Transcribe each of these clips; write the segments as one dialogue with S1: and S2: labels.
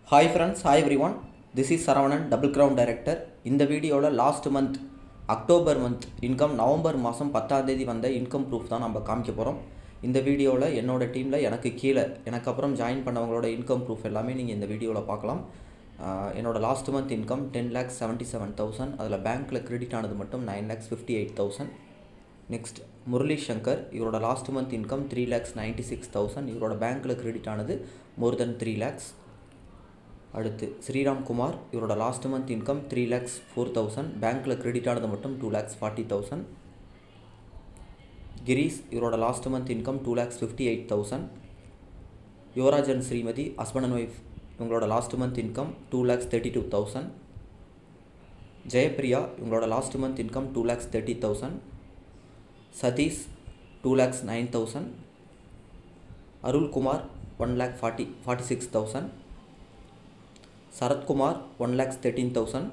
S1: hi friends hi everyone this is Saravanan double ground director இந்த வீடியோவில் last month October month income நவம்பர் மாதம் பத்தாம் தேதி வந்த இன்கம் ப்ரூஃப் தான் நம்ம காமிக்க போகிறோம் இந்த வீடியோவில் என்னோட டீமில் எனக்கு கீழே எனக்கு அப்புறம் ஜாயின் பண்ணவங்களோட இன்கம் ப்ரூஃப் எல்லாமே நீங்கள் இந்த வீடியோவில் பார்க்கலாம் ஆஹ் என்னோட last month income ten lakhs seventy seven thousand அதில் பேங்க்கில் கிரெடிட் ஆனது மட்டும் nine lakhs fifty eight thousand next Murali Shankar இவரோட last month income three lakhs ninety six thousand இவரோட பேங்க்கில் கிரெடிட் ஆனது மோர் தென் த்ரீ லேக்ஸ் அடுத்து ஸ்ரீராம் குமார் இவரோட last month income three lakhs four thousand பேங்க்கில் கிரெடிட் ஆனது மட்டும் two lakhs forty thousand Girish இவரோட last month income two lakhs fifty eight thousand Yuvraj and Srimathi husband and wife இவங்களோட last month income two lakhs thirty two thousand Jayapriya இவங்களோட last month income two lakhs thirty thousand Sathish two lakhs nine thousand Arulkumar one lakh forty forty six thousand Sarathkumar one lakhs thirteen thousand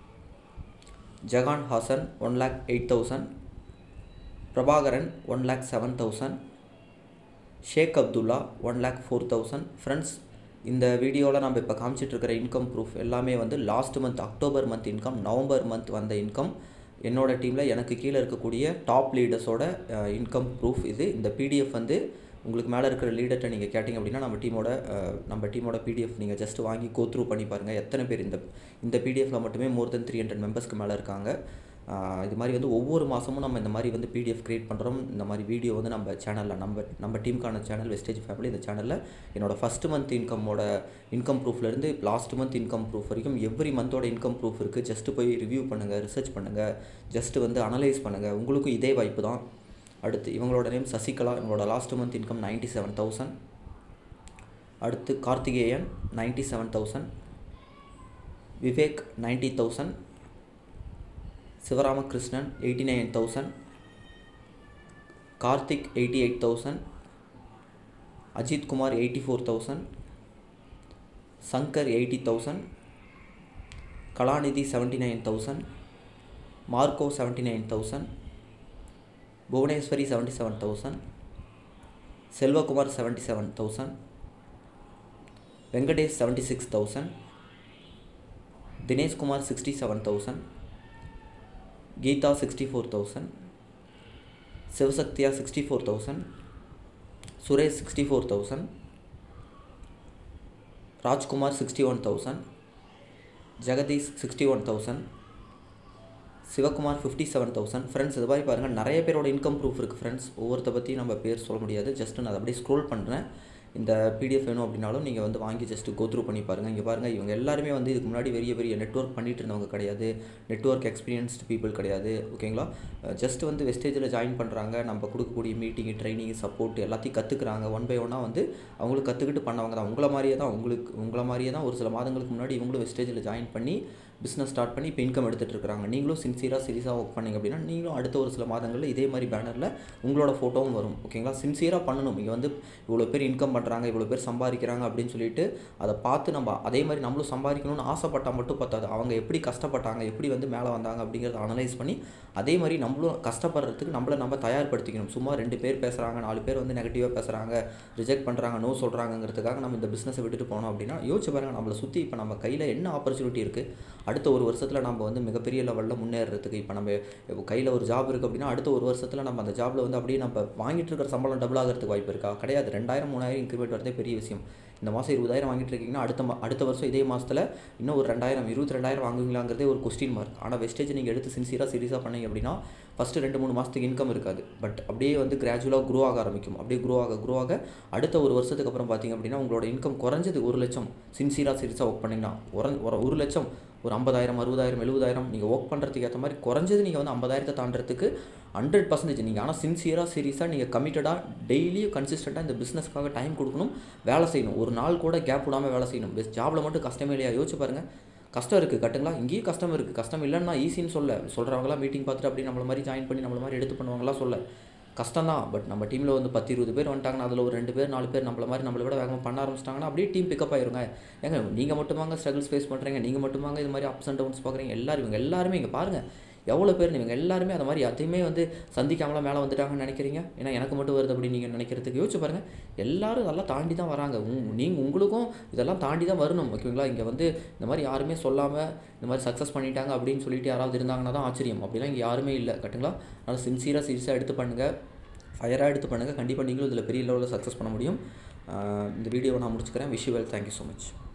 S1: ஜகான் Hasan one lakh eight thousand Prabhakaran one lakh seven thousand Sheikh Abdullah one lakh four thousand friends இந்த வீடியோவில் நம்ம இப்போ காமிச்சிட்ருக்கிற income proof எல்லாமே வந்து last month October month income November month வந்த income என்னோட டீமில் எனக்கு கீழே இருக்கக்கூடிய டாப் லீடர்ஸோட இன்கம் ப்ரூஃப் இது இந்த பிடிஎஃப் வந்து உங்களுக்கு மேலே இருக்கிற லீடர்கிட்ட நீங்கள் கேட்டிங்க அப்படின்னா நம்ம டீமோட அஹ், நம்ம டீமோட பிடிஎஃப் நீங்கள் ஜஸ்ட் வாங்கி கோ த்ரூ பண்ணி பாருங்கள் எத்தனை பேர் இந்த இந்த பிடிஎஃப்பில் மட்டுமே மோர் தென் த்ரீ ஹண்ட்ரட் மெம்பர்ஸ்க்கு மேலே இருக்காங்க ஆஹ் இது மாதிரி வந்து ஒவ்வொரு மாதமும் நம்ம இந்த மாதிரி வந்து பிடிஎஃப் க்ரியேட் பண்ணுறோம் இந்த மாதிரி வீடியோ வந்து நம்ம சேனலில் நம்ம நம்ம டீமுக்கான சேனல் வெஸ்டேஜ் ஃபேமிலி இந்த சேனலில் என்னோட ஃபஸ்ட் மந்த் இன்கம்மோட இன்கம் ப்ரூஃப்லேருந்து லாஸ்ட் மந்த் இன்கம் ப்ரூஃப் வரைக்கும் எவ்ரி மந்தோட இன்கம் ப்ரூஃப் இருக்குது ஜஸ்ட்டு போய் ரிவ்யூ பண்ணுங்கள் ரிசர்ச் பண்ணுங்கள் ஜஸ்ட்டு வந்து அனலைஸ் பண்ணுங்கள் உங்களுக்கும் இதே வாய்ப்பு தான் அடுத்து இவங்களோட நேம் சசிகலா இவங்களோட last month income ninety seven thousand அடுத்து Karthikeyan ninety seven thousand Vivek ninety thousand Sivaramakrishnan eighty nine thousand Karthik eighty eight thousand Ajith Kumar eighty four thousand Shankar eighty thousand Kalanidhi seventy nine thousand Marco seventy nine thousand Bhuvaneshwari seventy seven thousand Selvakumar seventy seven thousand Venkatesh seventy six thousand Dineshkumar sixty seven thousand Geetha sixty four thousand சிவசக்தியா sixty four thousand Suresh sixty four thousand Rajkumar sixty one thousand Jagadeesh sixty one thousand Sivakumar fifty seven thousand friends இது மாதிரி பாருங்கள் நிறைய பேரோட income proof இருக்குது friends ஒவ்வொருத்த பற்றி நம்ம பேர் சொல்ல முடியாது ஜஸ்ட் நான் அதை அப்படியே ஸ்க்ரோல் பண்ணுறேன் இந்த பிடிஎஃப் வேணும் அப்படின்னாலும் நீங்கள் வந்து வாங்கி ஜஸ்ட் கோ த்ரூ பண்ணி பாருங்கள் இங்கே பாருங்கள் இவங்க எல்லாருமே வந்து இதுக்கு முன்னாடி பெரிய பெரிய நெட்ஒர்க் பண்ணிட்டு இருந்தவங்க கிடையாது நெட்ஒர்க் எக்ஸ்பீரியன்ஸ்டு பீப்புள் கிடையாது ஓகேங்களா ஜஸ்ட் வந்து வெஸ்டேஜில் ஜாயின் பண்ணுறாங்க நம்ம கொடுக்கக்கூடிய மீட்டிங் ட்ரைனிங் சப்போர்ட் எல்லாத்தையும் கற்றுக்குறாங்க ஒன் பை ஒன்னாக வந்து அவங்களுக்கு கற்றுக்கிட்டு பண்ணவங்க தான் உங்களை மாதிரியே தான் உங்களுக்கு உங்களை மாதிரியே தான் ஒரு சில மாதங்களுக்கு முன்னாடி இவங்களும் வெஸ்டேஜில் ஜாயின் பண்ணி பிஸ்னஸ் ஸ்டார்ட் பண்ணி இப்போ இன்கம் எடுத்துகிட்டு இருக்காங்க நீங்களும் சின்சியராக சீரியஸாக ஒர்க் பண்ணீங்க அப்படின்னா நீங்களும் அடுத்த ஒரு சில மாதங்களில் இதே மாதிரி பேனரில் உங்களோட ஃபோட்டோவும் வரும் ஓகேங்களா சின்சியராக பண்ணணும் இங்கே வந்து இவ்வளோ பேர் இன்கம் பண்ணுறாங்க இவ்வளோ பேர் சம்பாதிக்கிறாங்க அப்படின்னு சொல்லிட்டு அதை பார்த்து நம்ம அதே மாதிரி நம்மளும் சம்பாதிக்கணும்னு ஆசைப்பட்டால் மட்டும் பத்தாது அவங்க எப்படி கஷ்டப்பட்டாங்க எப்படி வந்து மேலே வந்தாங்க அப்படிங்கிறத அனலைஸ் பண்ணி அதே மாதிரி நம்மளும் கஷ்டப்படுறதுக்கு நம்மளை நம்ம தயார்படுத்திக்கணும் சும்மா ரெண்டு பேர் பேசுகிறாங்க நாலு பேர் வந்து நெகட்டிவாக பேசுகிறாங்க ரிஜெக்ட் பண்ணுறாங்க நோ சொல்கிறாங்கிறதுக்காக நம்ம இந்த பிஸ்னஸை விட்டுட்டு போனோம் அப்படின்னா யோசிச்சு பாருங்கள் நம்மளை சுற்றி இப்போ நம்ம கையில் என்ன ஆப்பர்ச்சுனிட்டி இருக்குது அடுத்த ஒரு வருஷத்தில் நம்ம வந்து மிகப்பெரிய லெவலில் முன்னேறதுக்கு இப்போ நம்ம இப்போ கையில் ஒரு ஜாப் இருக்குது அப்படின்னா அடுத்த ஒரு வருஷத்தில் நம்ம அந்த ஜாபில் வந்து அப்படியே நம்ம வாங்கிட்டு இருக்கிற சம்பளம் டபுள் ஆகிறதுக்கு வாய்ப்பு இருக்கா கிடையாது ரெண்டாயிரம் மூணாயிரம் இன்க்ரிமெண்ட் வரதே பெரிய விஷயம் இந்த மாதம் இருபதாயிரம் வாங்கிட்டு இருக்கீங்கன்னா அடுத்த மா அடுத்த வருஷம் இதே மாதத்தில் இன்னும் ஒரு ரெண்டாயிரம் இருபத்தி ரெண்டாயிரம் வாங்குவீங்களாங்கிறதே ஒரு கொஸ்டின் மார்க் ஆனால் வெஸ்டேஜ் நீங்கள் எடுத்து சின்சியராக சீரியஸாக பண்ணீங்க அப்படின்னா ஃபஸ்ட்டு ரெண்டு மூணு மாதத்துக்கு இன்கம் இருக்காது பட் அப்படியே வந்து கிராஜுவலாக க்ரோ ஆக ஆரம்பிக்கும் அப்படியே க்ரோ ஆக க்ரோ ஆக அடுத்த ஒரு வருஷத்துக்கு அப்புறம் பார்த்தீங்க அப்படின்னா உங்களோட இன்கம் குறைஞ்சது ஒரு லட்சம் சின்சியராக சீரியஸாக ஒர்க் பண்ணிங்கன்னா ஒரு ஒரு ஒரு லட்சம் ஒரு ஐம்பதாயிரம் அறுபதாயிரம் எழுபதாயிரம் நீங்கள் ஒர்க் பண்ணுறதுக்கு ஏற்ற மாதிரி குறைஞ்சது நீங்கள் வந்து ஐம்பதாயிரத்தை தாண்டறதுக்கு ஹண்ட்ரட் பர்சன்டேஜ் நீங்கள் ஆனால் சின்சியராக சீரியஸாக நீங்கள் கமிட்டடாக டெய்லியும் கன்சிஸ்டண்ட்டாக இந்த பிஸ்னஸ்க்காக டைம் கொடுக்கணும் வேலை செய்யணும் ஒரு நாள் கூட கேப் விடாமல் வேலை செய்யணும் பெஸ்ட் ஜாபில் மட்டும் கஷ்டமே இல்லையா யோசிச்சு பாருங்கள் கஷ்டம் இருக்குது கட்டுங்களா இங்கேயும் கஷ்டம் இருக்குது கஷ்டம் இல்லைன்னா ஈஸின்னு சொல்ல சொல்கிறவங்களாம் மீட்டிங் பார்த்துட்டு அப்படி நம்மள மாதிரி ஜாயின் பண்ணி நம்மள மாதிரி எடுத்து பண்ணுவாங்களாம் சொல்ல கஷ்டம் தான் பட் நம்ம டீமில் வந்து பத்து இருபது பேர் வந்துட்டாங்கன்னா அதில் ஒரு ரெண்டு பேர் நாலு பேர் நம்மள மாதிரி நம்மளை விட வேகமாக பண்ண ஆரம்பிச்சிட்டாங்கன்னா அப்படியே டீம் பிக்கப் ஆயிருங்க ஏங்க நீங்கள் மட்டுமாங்க ஸ்ட்ரகிள்ஸ் ஃபேஸ் பண்ணுறீங்க நீங்கள் மட்டுமாங்க இது மாதிரி அப்ஸ் அண்ட் டவுன்ஸ் பார்க்குறீங்க எல்லாரும் இவங்க எல்லாருமே இங்கே பாருங்கள் எவ்வளோ பேர் இவங்க எல்லாருமே அந்த மாதிரி எதையுமே வந்து சந்திக்காமலாம் மேலே வந்துட்டாங்கன்னு நினைக்கிறீங்க ஏன்னா எனக்கு மட்டும் வருது அப்படின்னு நீங்கள் நினைக்கிறதுக்கு யோசிச்சு பாருங்கள் எல்லாரும் இதெல்லாம் தாண்டி தான் வராங்க நீங்கள் உங்களுக்கும் இதெல்லாம் தாண்டி தான் வரணும் ஓகேங்களா இங்கே வந்து இந்த மாதிரி யாருமே சொல்லாமல் இந்த மாதிரி சக்ஸஸ் பண்ணிட்டாங்க அப்படின்னு சொல்லிட்டு யாராவது இருந்தாங்கன்னா தான் ஆச்சரியம் அப்படிலாம் இங்கே யாருமே இல்லை கட்டுங்களா அதனால் சின்சியராக சீரியஸாக எடுத்து பண்ணுங்கள் ஃபயராக எடுத்து பண்ணுங்கள் கண்டிப்பாக நீங்களும் இதில் பெரிய லெவலில் சக்ஸஸ் பண்ண முடியும் ஆஹ் இந்த வீடியோவை நான் முடிச்சுக்கிறேன் wish you well thank you so much